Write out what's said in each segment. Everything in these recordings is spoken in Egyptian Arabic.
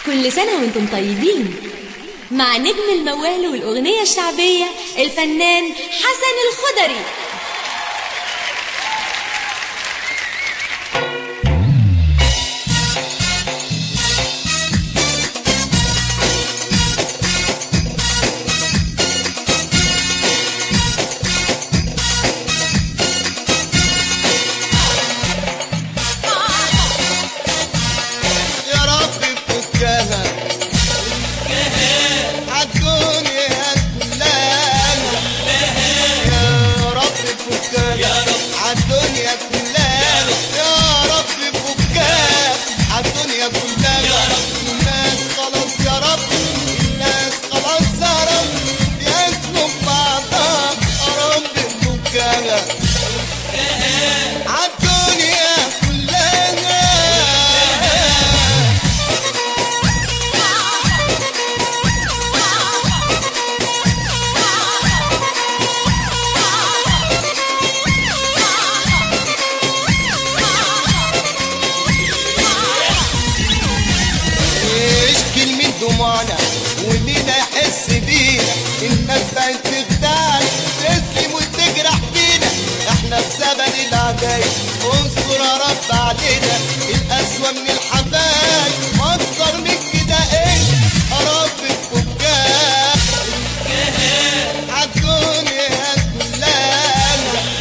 كل سنة وانتم طيبين مع نجم الموال والأغنية الشعبية الفنان حسن الخضري يا رب فكها عالدنيا كلها يا رب فكها عالدنيا كلها يا رب فكها عالدنيا كلها الناس خلاص يا رب الناس خلاص يا رب بياكلوا في بعضها يا رب فكها عالدنيا كلها اشكي من دموعنا ومين يحس بينا الناس بقت تخدعنا تسلم وتجرح فينا احنا في زمن العجايب انصر يا رب علينا القسوة من الحبايب واكتر من كده ايه يا رب فكها عالدنيا كلها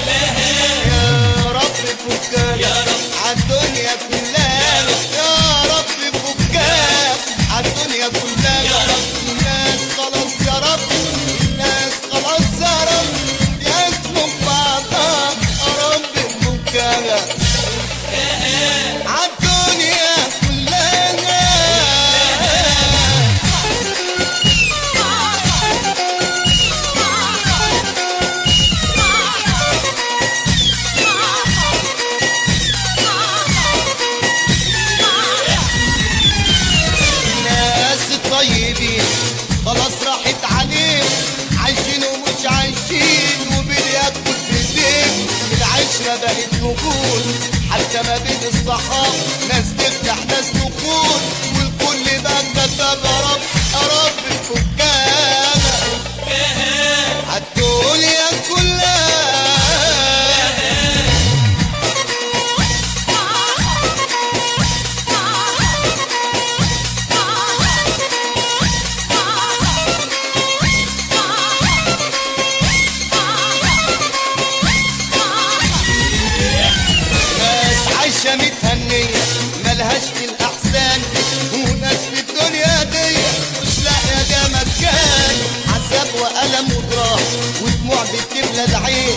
يا رب فكها عالدنيا كلها يا رب فكها عالدنيا كلها الناس خلاص يا رب الناس خلاص يا رب ياكلوا في بعضها يا رب فكها عالدنيا كلها الناس الطيبين خلاص راحت عليهم عايشين ومش عايشين وبياكل في البيت العشرة بقت نقود حتى ما بين الصحاب ناس تفتح ناس تخون والكل بقى كتب يا رب يا رب فكانا عالدنيا كلها ناس عايشة متهنية ملهاش في الأحسان وناس في الدنيا دي مش لاقية ده مكان عذاب وألم وضراب ودموع بتملى العين